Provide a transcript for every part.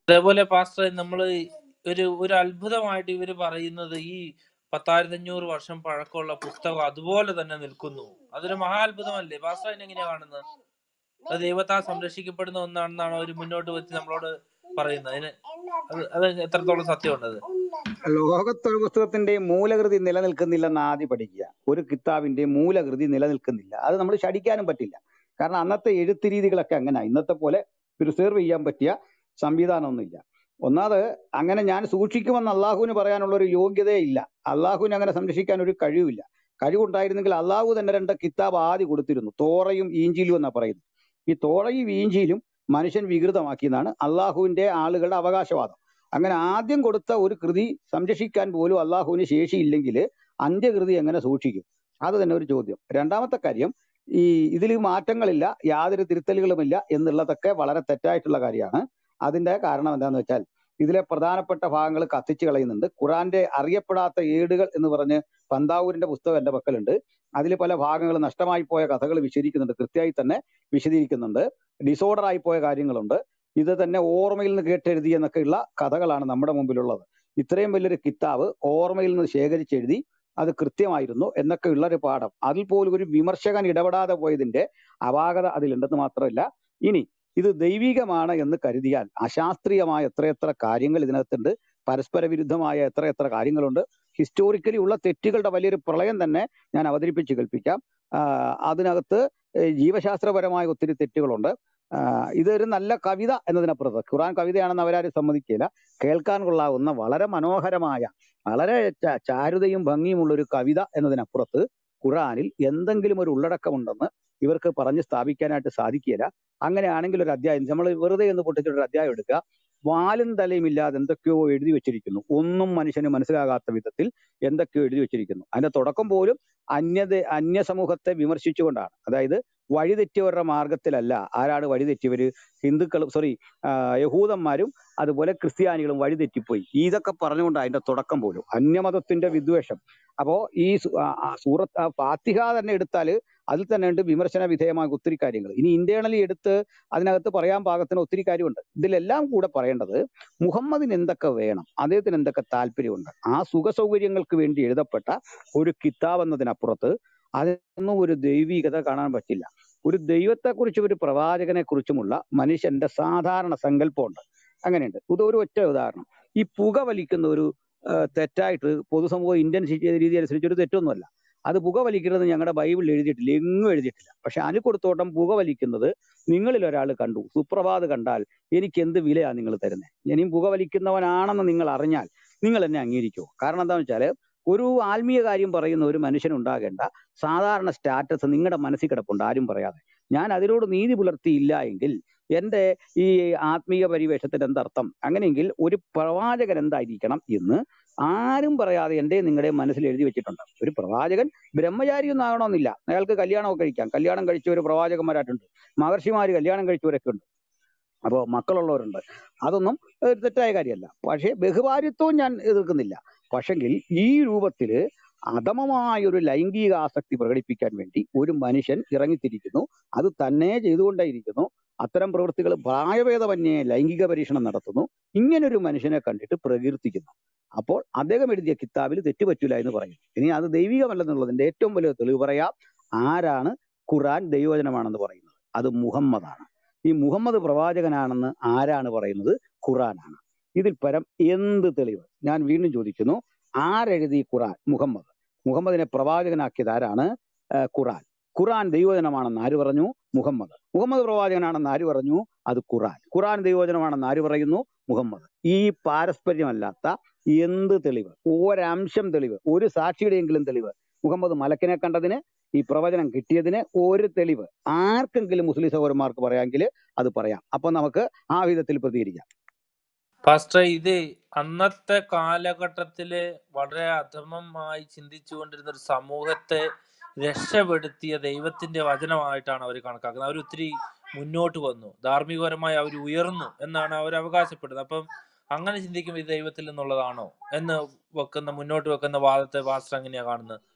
അതേപോലെ പാസ്റ്റർ നമ്മൾ ഒരു ഒരു അത്ഭുതമായിട്ട് ഇവര് പറയുന്നത് ഈ പത്തായിരത്തി അഞ്ഞൂറ് വർഷം പഴക്കമുള്ള പുസ്തകം അതുപോലെ തന്നെ നിൽക്കുന്നു അതൊരു മഹാത്ഭുതമല്ലേ പാസ്റ്റർ അതിനെങ്ങനെയാ കാണുന്നത് അത് ദൈവത്താൽ സംരക്ഷിക്കപ്പെടുന്ന ഒന്നാണെന്നാണ് അവർ മുന്നോട്ട് വെച്ച് നമ്മളോട് പറയുന്നത് അതിന് അത് അത് എത്രത്തോളം സത്യമുണ്ട് അത് ലോകത്തൊരു പുസ്തകത്തിന്റെ മൂലകൃതി നിലനിൽക്കുന്നില്ലെന്ന് ആദ്യം പഠിക്കുക ഒരു കിതാബിന്റെ മൂലകൃതി നിലനിൽക്കുന്നില്ല അത് നമ്മൾ ശടിക്കാനും പറ്റില്ല കാരണം അന്നത്തെ എഴുത്ത് രീതികളൊക്കെ അങ്ങനെ ഇന്നത്തെ പോലെ പ്രിസേർവ് ചെയ്യാൻ പറ്റിയ സംവിധാനമൊന്നുമില്ല ഒന്നാമത് അങ്ങനെ ഞാൻ സൂക്ഷിക്കുമെന്ന് അള്ളാഹുവിന് പറയാനുള്ള ഒരു യോഗ്യതയെ ഇല്ല അള്ളാഹുവിന് അങ്ങനെ സംരക്ഷിക്കാൻ ഒരു കഴിവില്ല കഴിവുണ്ടായിരുന്നെങ്കിൽ അള്ളാഹു തന്നെ രണ്ട് കിതാബ് ആദ്യം കൊടുത്തിരുന്നു തോറയും ഈഞ്ചിലും എന്നാ പറയുന്നത് ഈ തോറയും ഈഞ്ചിയിലും മനുഷ്യൻ വികൃതമാക്കിയെന്നാണ് അള്ളാഹുവിന്റെ ആളുകളുടെ അവകാശവാദം അങ്ങനെ ആദ്യം കൊടുത്ത ഒരു കൃതി സംരക്ഷിക്കാൻ പോലും അള്ളാഹുവിന് ശേഷിയില്ലെങ്കിൽ അന്ത്യകൃതി എങ്ങനെ സൂക്ഷിക്കും അത് തന്നെ ഒരു ചോദ്യം രണ്ടാമത്തെ കാര്യം ഈ ഇതിൽ മാറ്റങ്ങളില്ല യാതൊരു തിരുത്തലുകളുമില്ല എന്നുള്ളതൊക്കെ വളരെ തെറ്റായിട്ടുള്ള കാര്യമാണ് അതിന്റെ കാരണം എന്താണെന്ന് വെച്ചാൽ ഇതിലെ പ്രധാനപ്പെട്ട ഭാഗങ്ങൾ കത്തിച്ചു കളയുന്നുണ്ട് ഖുറാന്റെ അറിയപ്പെടാത്ത ഏടുകൾ എന്ന് പറഞ്ഞ് പന്താവൂരിന്റെ പുസ്തകം എന്റെ പക്കലുണ്ട് അതിൽ പല ഭാഗങ്ങൾ നഷ്ടമായി പോയ കഥകൾ വിശദീകരിക്കുന്നുണ്ട് കൃത്യമായി തന്നെ വിശദീകരിക്കുന്നുണ്ട് ഡിസോർഡർ ആയി പോയ കാര്യങ്ങളുണ്ട് ഇത് തന്നെ ഓർമ്മയിൽ നിന്ന് കേട്ടെഴുതി എന്നൊക്കെയുള്ള കഥകളാണ് നമ്മുടെ മുമ്പിലുള്ളത് ഇത്രയും വലിയൊരു കിതാബ് ഓർമ്മയിൽ നിന്ന് ശേഖരിച്ചെഴുതി അത് കൃത്യമായിരുന്നു എന്നൊക്കെയുള്ള ഒരു പാഠം അതിൽ പോലും ഒരു വിമർശകൻ ഇടപെടാതെ പോയതിന്റെ അപാകത അതിലുണ്ടെന്ന് മാത്രമല്ല ഇനി ഇത് ദൈവികമാണ് എന്ന് കരുതിയാൽ അശാസ്ത്രീയമായ എത്രയെത്ര കാര്യങ്ങൾ ഇതിനകത്തുണ്ട് പരസ്പര വിരുദ്ധമായ എത്രയെത്ര കാര്യങ്ങളുണ്ട് ഹിസ്റ്റോറിക്കലി ഉള്ള തെറ്റുകളുടെ വലിയൊരു പ്രളയം തന്നെ ഞാൻ അവതരിപ്പിച്ച് കേൾപ്പിക്കാം ആഹ് അതിനകത്ത് ഏഹ് ജീവശാസ്ത്രപരമായ ഒത്തിരി തെറ്റുകളുണ്ട് ആഹ് ഇതൊരു നല്ല കവിത എന്നതിനപ്പുറത്ത് ഖുറാൻ കവിതയാണെന്ന് അവരാരും സമ്മതിക്കില്ല കേൾക്കാൻ കൊള്ളാവുന്ന വളരെ മനോഹരമായ വളരെ ച- ചാരുതയും ഭംഗിയുമുള്ള ഒരു കവിത എന്നതിനപ്പുറത്ത് ഖുറാനിൽ എന്തെങ്കിലും ഒരു ഉള്ളടക്കമുണ്ടെന്ന് ഇവർക്ക് പറഞ്ഞ് സ്ഥാപിക്കാനായിട്ട് സാധിക്കില്ല അങ്ങനെയാണെങ്കിൽ ഒരു അധ്യായം നമ്മൾ വെറുതെ ഒന്ന് പൊട്ടിച്ചിട്ട് ഒരു അധ്യായം എടുക്കുക വാലും തലയും ഇല്ലാതെ എന്തൊക്കെയോ എഴുതി വെച്ചിരിക്കുന്നു ഒന്നും മനുഷ്യന് മനസ്സിലാകാത്ത വിധത്തിൽ എന്തൊക്കെയോ എഴുതി വെച്ചിരിക്കുന്നു അതിന്റെ തുടക്കം പോലും അന്യത അന്യ സമൂഹത്തെ വിമർശിച്ചുകൊണ്ടാണ് അതായത് വഴിതെറ്റിയവരുടെ മാർഗത്തിലല്ല ആരാണ് വഴിതെറ്റിയവര് ഹിന്ദുക്കളും സോറി യഹൂദന്മാരും അതുപോലെ ക്രിസ്ത്യാനികളും വഴിതെറ്റിപ്പോയി ഇതൊക്കെ പറഞ്ഞുകൊണ്ട് അതിന്റെ തുടക്കം പോലും അന്യമതത്തിന്റെ വിദ്വേഷം അപ്പോ ഈ സു- ആ, ആ, സൂറത്ത് ആ, ഫാത്തിഹ തന്നെ എടുത്താൽ അതിൽ തന്നെ ഉണ്ട് വിമർശന വിധേയമായ ഒത്തിരി കാര്യങ്ങൾ ഇനി ഇന്റേണലി എടുത്ത് അതിനകത്ത് പറയാൻ പാകത്തിന് ഒത്തിരി കാര്യമുണ്ട് ഇതിലെല്ലാം കൂടെ പറയേണ്ടത് മുഹമ്മദിന് എന്തൊക്കെ വേണം അദ്ദേഹത്തിന് എന്തൊക്കെ താല്പര്യമുണ്ട് ആ സുഖ സൗകര്യങ്ങൾക്ക് വേണ്ടി എഴുതപ്പെട്ട ഒരു കിതാബ് എന്നതിനപ്പുറത്ത് അതൊന്നും ഒരു ദൈവികത കാണാൻ പറ്റില്ല ഒരു ദൈവത്തെക്കുറിച്ചും ഒരു പ്രവാചകനെ കുറിച്ചുമുള്ള മനുഷ്യന്റെ സാധാരണ സങ്കല്പമുണ്ട് അങ്ങനെയുണ്ട് ഇത് ഒരു ഒറ്റ ഉദാഹരണം ഈ പുക വലിക്കുന്ന ഒരു ആ, തെറ്റായിട്ട് പൊതുസമൂഹം ഇന്ത്യൻ ശിക്ഷ രീതി അനുസരിച്ച് ഒരു തെറ്റൊന്നുമല്ല അത് പുക വലിക്കുന്നത് ഞങ്ങളുടെ ബൈബിളിൽ എഴുതിയിട്ടില്ല എങ്ങും എഴുതിയിട്ടില്ല പക്ഷെ അനിക്കൊടുത്തോട്ടം പുക വലിക്കുന്നത് നിങ്ങളിൽ ഒരാൾ കണ്ടു സുപ്രഭാത് കണ്ടാൽ എനിക്ക് എന്ത് വിലയാണ് നിങ്ങൾ തരുന്നത് ഇനിയും പുക വലിക്കുന്നവനാണെന്ന് നിങ്ങൾ അറിഞ്ഞാൽ നിങ്ങൾ എന്നെ അംഗീകരിക്കുമോ കാരണം എന്താണെന്ന് വെച്ചാൽ ഒരു ആത്മീയ കാര്യം പറയുന്ന ഒരു മനുഷ്യനുണ്ടാകേണ്ട സാധാരണ സ്റ്റാറ്റസ് നിങ്ങളുടെ മനസ്സിൽ കിടപ്പുണ്ട് ആരും പറയാതെ ഞാൻ അതിനോട് നീതി പുലർത്തിയില്ല എങ്കിൽ എന്റെ ഈ ആത്മീയ പരിവേഷത്തിന്റെ എന്തർത്ഥം അങ്ങനെയെങ്കിൽ ഒരു പ്രവാചകൻ എന്തായിരിക്കണം എന്ന് ആരും പറയാതെ എന്റെ നിങ്ങളുടെ മനസ്സിൽ എഴുതി വെച്ചിട്ടുണ്ട് ഒരു പ്രവാചകൻ ബ്രഹ്മചാരി ഒന്നും ആകണമെന്നില്ല അയാൾക്ക് കല്യാണമൊക്കെ കഴിക്കാം കല്യാണം കഴിച്ചവർ പ്രവാചകന്മാരായിട്ടുണ്ട് മഹർഷിമാര് കല്യാണം കഴിച്ചവരൊക്കെ ഉണ്ട് അപ്പോൾ മക്കളുള്ളവരുണ്ട് അതൊന്നും ഒരു തെറ്റായ കാര്യമല്ല പക്ഷേ ബഹുഭാര്യത്വവും ഞാൻ എതിർക്കുന്നില്ല പക്ഷെങ്കിൽ ഈ രൂപത്തില് അധമമായ ഒരു ലൈംഗിക ആസക്തി പ്രകടിപ്പിക്കാൻ വേണ്ടി ഒരു മനുഷ്യൻ ഇറങ്ങിത്തിരിക്കുന്നു അത് തന്നെ ചെയ്തുകൊണ്ടേയിരിക്കുന്നു അത്തരം പ്രവൃത്തികൾ പ്രായഭേദമന്യേ ലൈംഗിക പരീക്ഷണം നടത്തുന്നു ഇങ്ങനൊരു മനുഷ്യനെ കണ്ടിട്ട് പ്രകീർത്തിക്കുന്നു അപ്പോൾ അദ്ദേഹം എഴുതിയ കിതാബിൽ തെറ്റുപറ്റൂല എന്ന് പറയും ഇനി അത് ദൈവികമല്ലെന്നുള്ളതിന്റെ ഏറ്റവും വലിയ തെളിവ് പറയാം ആരാണ് ഖുറാൻ ദൈവവചനമാണെന്ന് പറയുന്നത് അത് മുഹമ്മദാണ് ഈ മുഹമ്മദ് പ്രവാചകനാണെന്ന് ആരാണ് പറയുന്നത് ഖുറാനാണ് ഇതിൽ പരം എന്ത് തെളിവ് ഞാൻ വീണ്ടും ചോദിക്കുന്നു ആരെഴുതി ഖുറാൻ മുഹമ്മദ് മുഹമ്മദിനെ പ്രവാചകനാക്കിയത് ആരാണ് ആ, ഖുറാൻ ഖുറാൻ ദൈവജനമാണെന്ന് ആര് പറഞ്ഞു മുഹമ്മദ് മുഹമ്മദ് പ്രവാചകനാണെന്ന് ആര് പറഞ്ഞു അത് ഖുറാൻ ഖുറാൻ ദൈവജനമാണെന്ന് ആര് പറയുന്നു മുഹമ്മദ് ഈ പാരസ്പര്യമല്ലാത്ത എന്ത് തെളിവ് ഒരംശം തെളിവ് ഒരു സാക്ഷിയുടെയെങ്കിലും തെളിവ് മുഹമ്മദ് മലക്കിനെ കണ്ടതിന് ഈ പ്രവചനം കിട്ടിയതിന് ഒരു തെളിവ് ആർക്കെങ്കിലും മുസ്ലിം സഹോദരന്മാർക്ക് പറയാമെങ്കിൽ അത് പറയാം അപ്പൊ നമുക്ക് ആ വിധത്തിൽ പ്രതികരിക്കാം പാസ്റ്റർ ഇത് അന്നത്തെ കാലഘട്ടത്തില് വളരെ അധമമായി ചിന്തിച്ചുകൊണ്ടിരുന്ന ഒരു സമൂഹത്തെ രക്ഷപ്പെടുത്തിയ ദൈവത്തിന്റെ വചനമായിട്ടാണ് അവർ കണക്കാക്കുന്നത് അവർ ഒത്തിരി മുന്നോട്ട് വന്നു ധാർമ്മികപരമായി അവർ ഉയർന്നു എന്നാണ് അവർ അവകാശപ്പെടുന്നത് അപ്പം അങ്ങനെ ചിന്തിക്കുമ്പോൾ ഇത് ദൈവത്തിൽ നിന്നുള്ളതാണോ എന്ന് വെക്കുന്ന മുന്നോട്ട് വെക്കുന്ന വാദത്തെ പാസ്റ്റർ എങ്ങനെയാ കാണുന്നത്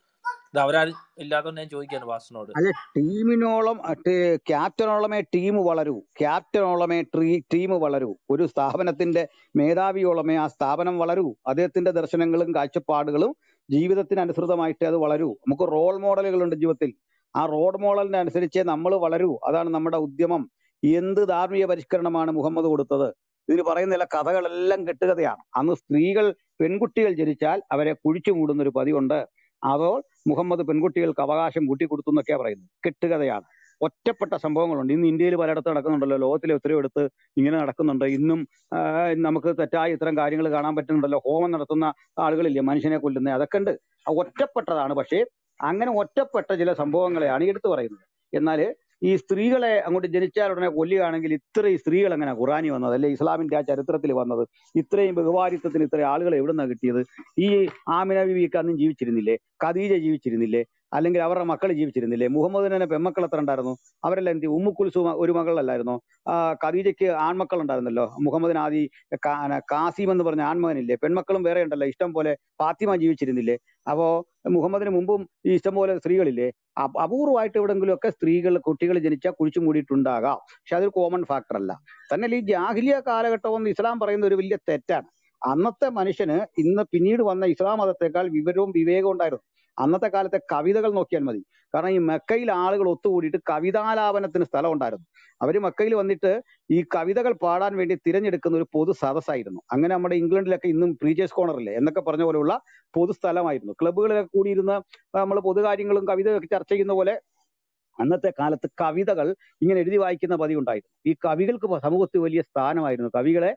ഇത് അവരാരും ഇല്ലാത്തതുകൊണ്ട് ഞാൻ ചോദിക്കാണ് പാസ്റ്ററിനോട് അല്ല ടീമിനോളം ടീ- ക്യാപ്റ്റനോളമേ ടീം വളരൂ ക്യാപ്റ്റനോളമേ ട്രീ ടീം വളരൂ ഒരു സ്ഥാപനത്തിന്റെ മേധാവിയോളമേ ആ സ്ഥാപനം വളരൂ അദ്ദേഹത്തിന്റെ ദർശനങ്ങളും കാഴ്ചപ്പാടുകളും ജീവിതത്തിന് അനുസൃതമായിട്ട് അത് വളരൂ നമുക്ക് റോൾ മോഡലുകളുണ്ട് ജീവിതത്തിൽ ആ റോൾ മോഡലിന് അനുസരിച്ച് നമ്മൾ വളരൂ അതാണ് നമ്മുടെ ഉദ്യമം എന്ത് ധാർമ്മിക പരിഷ്കരണമാണ് മുഹമ്മദ് കൊടുത്തത് ഇതിന് പറയുന്ന ചില കഥകളെല്ലാം കെട്ടുകഥയാണ് അന്ന് സ്ത്രീകൾ പെൺകുട്ടികൾ ജനിച്ചാൽ അവരെ കുഴിച്ചു മൂടുന്ന ഒരു പതിവുണ്ട് അതോ മുഹമ്മദ് പെൺകുട്ടികൾക്ക് അവകാശം കൂട്ടിക്കൊടുത്തു എന്നൊക്കെയാ പറയുന്നത് കെട്ടുകഥയാണ് ഒറ്റപ്പെട്ട സംഭവങ്ങളുണ്ട് ഇന്ന് ഇന്ത്യയിൽ പലയിടത്ത് നടക്കുന്നുണ്ടല്ലോ ലോകത്തിലെ എത്രയോ എടുത്ത് ഇങ്ങനെ നടക്കുന്നുണ്ട് ഇന്നും ആ, നമുക്ക് തെറ്റായ ഇത്തരം കാര്യങ്ങൾ കാണാൻ പറ്റുന്നുണ്ടല്ലോ ഹോമം നടത്തുന്ന ആളുകളില്ലേ മനുഷ്യനെ കൊല്ലുന്ന അതൊക്കെ ഉണ്ട് ആ ഒറ്റപ്പെട്ടതാണ് പക്ഷേ അങ്ങനെ ഒറ്റപ്പെട്ട ചില സംഭവങ്ങളെയാണ് ഈ എടുത്തു പറയുന്നത് എന്നാൽ ഈ സ്ത്രീകളെ അങ്ങോട്ട് ജനിച്ചാൽ ഉടനെ കൊല്ലുകയാണെങ്കിൽ ഇത്രയും സ്ത്രീകൾ എങ്ങനെ ഖുറാനി വന്നത് അല്ലെ ഇസ്ലാമിന്റെ ആ ചരിത്രത്തിൽ വന്നത് ഇത്രയും ബഹുഭാരിത്വത്തിന് ഇത്രയും ആളുകൾ എവിടുന്നാ കിട്ടിയത് ഈ ആമിന ബിബിക്ക് അന്നും ജീവിച്ചിരുന്നില്ലേ ഖദീജ ജീവിച്ചിരുന്നില്ലേ അല്ലെങ്കിൽ അവരുടെ മക്കൾ ജീവിച്ചിരുന്നില്ലേ മുഹമ്മദിന് തന്നെ പെമ്മക്കൾ എത്ര ഉണ്ടായിരുന്നു അവരെല്ലാം എന്ത് ചെയ്യും? ഉമ്മു കുൽസും ഒരു മകളല്ലായിരുന്നോ ആ ഖദീജയ്ക്ക് ആൺമക്കൾ ഉണ്ടായിരുന്നല്ലോ മുഹമ്മദിന് ആദി കാ- കാസിം എന്ന് പറഞ്ഞ ആൺമകനില്ലേ പെൺമക്കളും വേറെ ഉണ്ടല്ലോ ഇഷ്ടം പോലെ ഫാത്തിമ ജീവിച്ചിരുന്നില്ലേ അപ്പോ മുഹമ്മദിന് മുമ്പും ഈ ഇഷ്ടം പോലെ സ്ത്രീകളില്ലേ അപ- അപൂർവമായിട്ട് എവിടെങ്കിലും ഒക്കെ സ്ത്രീകൾ കുട്ടികൾ ജനിച്ചാൽ കുഴിച്ചു മൂടിയിട്ടുണ്ടാകാം പക്ഷെ അതൊരു കോമൺ ഫാക്ടർ അല്ല തന്നെ ഈ ജാഹിലിയ കാലഘട്ടം എന്ന് ഇസ്ലാം പറയുന്ന ഒരു വലിയ തെറ്റാണ് അന്നത്തെ മനുഷ്യന് ഇന്ന് പിന്നീട് വന്ന ഇസ്ലാം മതത്തെക്കാൾ വിവരവും വിവേകവും ഉണ്ടായിരുന്നു അന്നത്തെ കാലത്തെ കവിതകൾ നോക്കിയാൽ മതി കാരണം ഈ മക്കയിൽ ആളുകൾ ഒത്തുകൂടിയിട്ട് കവിതാലാപനത്തിന് സ്ഥലം ഉണ്ടായിരുന്നു അവര് മക്കയിൽ വന്നിട്ട് ഈ കവിതകൾ പാടാൻ വേണ്ടി തിരഞ്ഞെടുക്കുന്ന ഒരു പൊതു സദസ്സായിരുന്നു അങ്ങനെ നമ്മുടെ ഇംഗ്ലണ്ടിലൊക്കെ ഇന്നും പ്രീച്ചേഴ്സ് കോർണറില്ലേ എന്നൊക്കെ പറഞ്ഞ പോലെയുള്ള പൊതു സ്ഥലമായിരുന്നു ക്ലബ്ബുകളിലൊക്കെ കൂടിയിരുന്ന് നമ്മൾ പൊതുകാര്യങ്ങളും കവിതയൊക്കെ ചർച്ച ചെയ്യുന്ന പോലെ അന്നത്തെ കാലത്ത് കവിതകൾ ഇങ്ങനെ എഴുതി വായിക്കുന്ന പതിവ് ഉണ്ടായിരുന്നു ഈ കവികൾക്ക് പ- സമൂഹത്തിൽ വലിയ സ്ഥാനമായിരുന്നു കവികളെ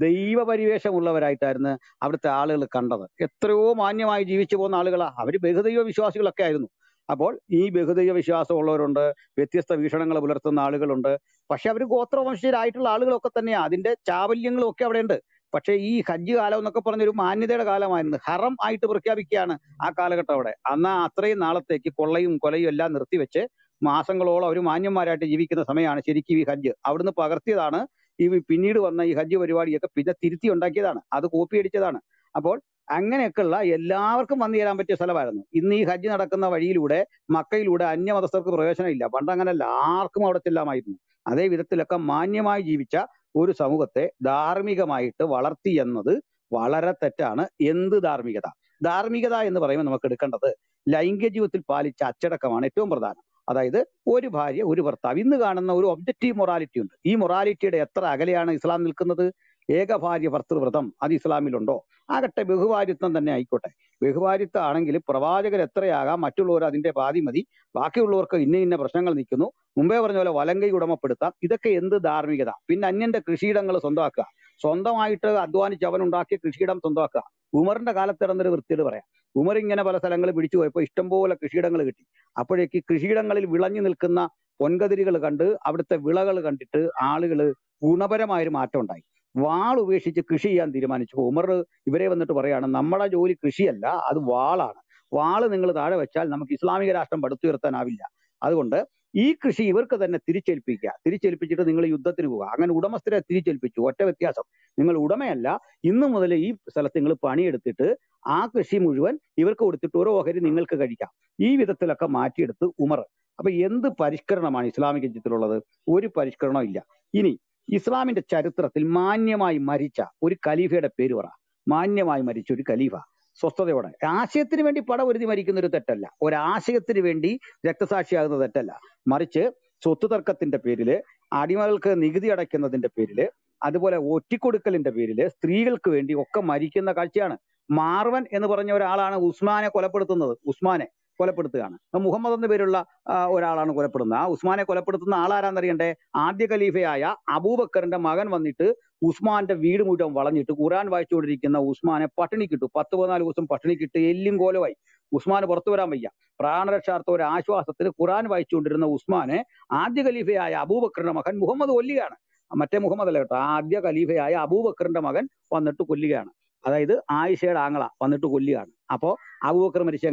ദൈവപരിവേഷമുള്ളവരായിട്ടായിരുന്നു അവിടുത്തെ ആളുകൾ കണ്ടത് എത്രയോ മാന്യമായി ജീവിച്ചു പോകുന്ന ആളുകളാ അവര് ബഹുദൈവ വിശ്വാസികളൊക്കെ ആയിരുന്നു അപ്പോൾ ഈ ബഹുദൈവ വിശ്വാസമുള്ളവരുണ്ട് വ്യത്യസ്ത വീക്ഷണങ്ങൾ പുലർത്തുന്ന ആളുകളുണ്ട് പക്ഷെ അവർ ഗോത്രവംശജരായിട്ടുള്ള ആളുകളൊക്കെ തന്നെയാ അതിന്റെ ചാവല്യങ്ങളും ഒക്കെ അവിടെ ഉണ്ട് പക്ഷേ ഈ ഹജ്ജ് കാലം എന്നൊക്കെ പറഞ്ഞൊരു മാന്യതയുടെ കാലമായിരുന്നു ഹറം ആയിട്ട് പ്രഖ്യാപിക്കുകയാണ് ആ കാലഘട്ടം അവിടെ അന്ന് ആ അത്രയും നാളത്തേക്ക് കൊള്ളയും കൊലയും എല്ലാം നിർത്തിവെച്ച് മാസങ്ങളോളം അവർ മാന്യന്മാരായിട്ട് ജീവിക്കുന്ന സമയമാണ് ശരിക്കും ഈ ഹജ്ജ് അവിടുന്ന് പകർത്തിയതാണ് ഈ പിന്നീട് വന്ന ഈ ഹജ്ജ് പരിപാടിയൊക്കെ പിന്നെ തിരുത്തി ഉണ്ടാക്കിയതാണ് അത് കോപ്പി അടിച്ചതാണ് അപ്പോൾ അങ്ങനെയൊക്കെയുള്ള എല്ലാവർക്കും വന്നു ചേരാൻ പറ്റിയ സ്ഥലമായിരുന്നു ഇന്ന് ഈ ഹജ്ജ് നടക്കുന്ന വഴിയിലൂടെ മക്കയിലൂടെ അന്യമതസ്ഥർക്ക് പ്രവേശനമില്ല പണ്ട് അങ്ങനല്ല ആർക്കും അവിടെ ചെല്ലാമായിരുന്നു അതേ വിധത്തിലൊക്കെ മാന്യമായി ജീവിച്ച ഒരു സമൂഹത്തെ ധാർമ്മികമായിട്ട് വളർത്തി എന്നത് വളരെ തെറ്റാണ് എന്ത് ധാർമ്മികത ധാർമ്മികത എന്ന് പറയുമ്പോൾ നമുക്ക് എടുക്കേണ്ടത് ലൈംഗിക ജീവിതത്തിൽ പാലിച്ച അച്ചടക്കമാണ് ഏറ്റവും പ്രധാനം അതായത് ഒരു ഭാര്യ ഒരു ഭർത്താവ് ഇന്ന് കാണുന്ന ഒരു ഒബ്ജക്റ്റീവ് മൊറാലിറ്റി ഉണ്ട് ഈ മൊറാലിറ്റിയുടെ എത്ര അകലെയാണ് ഇസ്ലാം നിൽക്കുന്നത് ഏകഭാര്യ ഭർത്തൃവ്രതം അത് ഇസ്ലാമിലുണ്ടോ ആകട്ടെ ബഹുഭാര്യത്വം തന്നെ ആയിക്കോട്ടെ ബഹുഭാര്യത്വം ആണെങ്കിൽ പ്രവാചകർ എത്രയാകാം മറ്റുള്ളവർ അതിന്റെ പാതി മതി ബാക്കിയുള്ളവർക്ക് ഇന്ന ഇന്ന പ്രശ്നങ്ങൾ നിൽക്കുന്നു മുമ്പേ പറഞ്ഞ പോലെ വലങ്കൈ ഉടമപ്പെടുത്താം ഇതൊക്കെ എന്ത് ധാർമ്മികത പിന്നെ അന്യന്റെ കൃഷിയിടങ്ങൾ സ്വന്തമാക്കുക സ്വന്തമായിട്ട് അധ്വാനിച്ച് അവൻ ഉണ്ടാക്കിയ കൃഷിയിടം സ്വന്തമാക്കുക ഉമറിന്റെ കാലത്ത് ഇടന്നൊരു വൃത്തിയോട് പറയാം ഉമർ ഇങ്ങനെ പല സ്ഥലങ്ങളിൽ പിടിച്ചു പോയപ്പോൾ ഇഷ്ടംപോലെ കൃഷിയിടങ്ങൾ കിട്ടി അപ്പോഴേക്ക് കൃഷിയിടങ്ങളിൽ വിളഞ്ഞു നിൽക്കുന്ന പൊൻകതിരികൾ കണ്ട് അവിടുത്തെ വിളകൾ കണ്ടിട്ട് ആളുകൾ ഗുണപരമായൊരു മാറ്റം ഉണ്ടായി വാൾ ഉപേക്ഷിച്ച് കൃഷി ചെയ്യാൻ തീരുമാനിച്ചു ഉമർ ഇവരെ വന്നിട്ട് പറയാണ് നമ്മുടെ ജോലി കൃഷിയല്ല അത് വാളാണ് വാള് നിങ്ങൾ താഴെ വെച്ചാൽ നമുക്ക് ഇസ്ലാമിക രാഷ്ട്രം പടുത്തുയർത്താനാവില്ല അതുകൊണ്ട് ഈ കൃഷി ഇവർക്ക് തന്നെ തിരിച്ചേൽപ്പിക്കുക തിരിച്ചേൽപ്പിച്ചിട്ട് നിങ്ങൾ യുദ്ധത്തിന് പോവുക അങ്ങനെ ഉടമസ്ഥരെ തിരിച്ചേൽപ്പിച്ചു ഒറ്റ വ്യത്യാസം നിങ്ങൾ ഉടമയല്ല ഇന്നു മുതൽ ഈ സ്ഥലത്ത് നിങ്ങൾ പണിയെടുത്തിട്ട് ആ കൃഷി മുഴുവൻ ഇവർക്ക് കൊടുത്തിട്ട് ഓരോ ഓഹരി നിങ്ങൾക്ക് കഴിക്കാം ഈ വിധത്തിലൊക്കെ മാറ്റിയെടുത്ത് ഉമർ അപ്പൊ എന്ത് പരിഷ്കരണമാണ് ഇസ്ലാമിക ചിത്രത്തിലുള്ളത് ഒരു പരിഷ്കരണവും ഇല്ല ഇനി ഇസ്ലാമിന്റെ ചരിത്രത്തിൽ മാന്യമായി മരിച്ച ഒരു ഖലീഫയുടെ പേര് പറ മാന്യമായി മരിച്ച ഒരു ഖലീഫ സ്വസ്ഥതയോടെ ആശയത്തിന് വേണ്ടി പട ഒരുതി മരിക്കുന്ന ഒരു തെറ്റല്ല ഒരാശയത്തിന് വേണ്ടി രക്തസാക്ഷിയാകുന്ന തെറ്റല്ല മറിച്ച് സ്വത്ത് തർക്കത്തിന്റെ പേരില് അടിമകൾക്ക് നികുതി അടയ്ക്കുന്നതിന്റെ പേരില് അതുപോലെ ഒറ്റിക്കൊടുക്കലിന്റെ പേരില് സ്ത്രീകൾക്ക് വേണ്ടി ഒക്കെ മരിക്കുന്ന കാഴ്ചയാണ് മാർവൻ എന്ന് പറഞ്ഞ ഒരാളാണ് ഉസ്മാനെ കൊലപ്പെടുത്തുന്നത് ഉസ്മാനെ കൊലപ്പെടുത്തുകയാണ് അപ്പൊ മുഹമ്മദ് എന്ന പേരുള്ള ആ, ഒരാളാണ് കൊലപ്പെടുന്നത് ആ ഉസ്മാനെ കൊലപ്പെടുത്തുന്ന ആളാരാന്നറിയണ്ടേ ആദ്യ ഖലീഫയായ അബൂബക്കറിന്റെ മകൻ വന്നിട്ട് ഉസ്മാന്റെ വീട് മുഴുവൻ വളഞ്ഞിട്ട് ഖുറാൻ വായിച്ചുകൊണ്ടിരിക്കുന്ന ഉസ്മാനെ പട്ടിണിക്കിട്ടു പത്ത് പതിനാല് ദിവസം പട്ടിണിക്കിട്ട് എല്ലും കോലമായി ഉസ്മാന് പുറത്തു വരാൻ വയ്യ പ്രാണരക്ഷാർത്ഥ ഒരു ആശ്വാസത്തിന് ഖുറാൻ വായിച്ചുകൊണ്ടിരുന്ന ഉസ്മാനെ ആദ്യ ഖലീഫയായ അബൂബക്കറിന്റെ മകൻ മുഹമ്മദ് കൊല്ലുകയാണ് മറ്റേ മുഹമ്മദ് അല്ല കേട്ടോ ആദ്യ ഖലീഫയായ അബൂബക്കറിന്റെ മകൻ വന്നിട്ട് കൊല്ലുകയാണ് അതായത് ആയിഷയുടെ ആങ്ങള വന്നിട്ട് കൊല്ലുകയാണ് അപ്പോ അബൂബക്കർ മരിച്ച എങ്ങനെയാ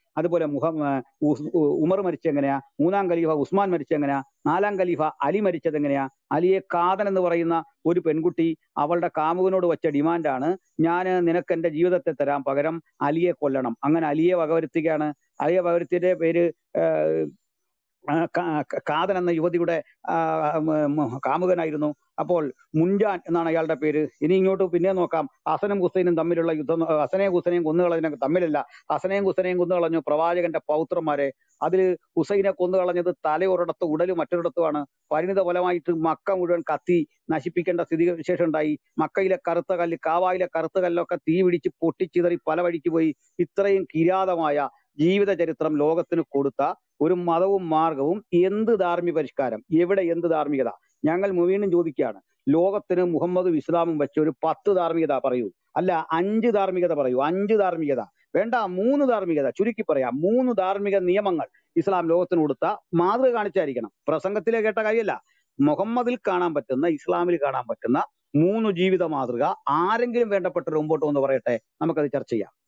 അതുപോലെ മുഹം ആ, ഉസ്- ഉ- ഉമർ മരിച്ച എങ്ങനെയാ മൂന്നാം ഖലീഫ ഉസ്മാൻ മരിച്ച എങ്ങനെയാ നാലാം ഖലീഫ അലി മരിച്ചത് എങ്ങനെയാ അലിയെ കാതൻ എന്ന് പറയുന്ന ഒരു പെൺകുട്ടി അവളുടെ കാമുകനോട് വെച്ച ഡിമാൻഡാണ് ഞാൻ നിനക്ക് എന്റെ ജീവിതത്തെ തരാം പകരം അലിയെ കൊല്ലണം അങ്ങനെ അലിയെ വകവരുത്തുകയാണ് അലിയെ വകവരുത്തിയുടെ പേര് ആഹ്, ആ, കാ- കാ- കാതൻ എന്ന യുവതിയുടെ ആ, മ- മ- കാമുകനായിരുന്നു അപ്പോൾ മുൻജാൻ എന്നാണ് അയാളുടെ പേര് ഇനി ഇങ്ങോട്ട് പിന്നെ നോക്കാം ഹസനും ഹുസൈനും തമ്മിലുള്ള യുദ്ധം ആ, ഹസനെയും ഹുസൈനെയും കൊന്നുകളഞ്ഞ തമ്മിലല്ല ഹസനെയും ഹുസൈനെയും കൊന്നുകളഞ്ഞു പ്രവാചകന്റെ പൗത്രന്മാരെ അതിൽ ഹുസൈനെ കൊന്നുകളഞ്ഞത് തലയൊരിടത്ത് ഉടല് മറ്റൊരിടത്തുമാണ് പരിണിത ഫലമായിട്ട് മക്ക മുഴുവൻ കത്തി നശിപ്പിക്കേണ്ട സ്ഥിതി വിശേഷം ഉണ്ടായി മക്കയിലെ കറുത്ത കല്ല് കാവായിലെ കറുത്ത കല്ലൊക്കെ തീ പിടിച്ച് പൊട്ടിച്ചിതറി പല വഴിക്ക് പോയി ഇത്രയും കിരാതമായ ജീവിത ചരിത്രം ലോകത്തിന് കൊടുത്ത ഒരു മതവും മാർഗവും എന്ത് ധാർമ്മിക പരിഷ്കാരം എവിടെ എന്ത് ധാർമ്മികത ഞങ്ങൾ വീണ്ടും ചോദിക്കുകയാണ് ലോകത്തിന് മുഹമ്മദും ഇസ്ലാമും വെച്ച ഒരു പത്ത് ധാർമ്മികത പറയൂ അല്ല അഞ്ച് ധാർമ്മികത പറയൂ അഞ്ച് ധാർമ്മികത വേണ്ട മൂന്ന് ധാർമ്മികത ചുരുക്കി പറയാം മൂന്ന് ധാർമ്മിക നിയമങ്ങൾ ഇസ്ലാം ലോകത്തിന് കൊടുത്ത മാതൃക കാണിച്ചായിരിക്കണം പ്രസംഗത്തിലെ കേട്ട കാര്യമല്ല മുഹമ്മദിൽ കാണാൻ പറ്റുന്ന ഇസ്ലാമിൽ കാണാൻ പറ്റുന്ന മൂന്ന് ജീവിത മാതൃക ആരെങ്കിലും വേണ്ടപ്പെട്ട മുമ്പോട്ട് വന്ന് പറയട്ടെ നമുക്കത് ചർച്ച ചെയ്യാം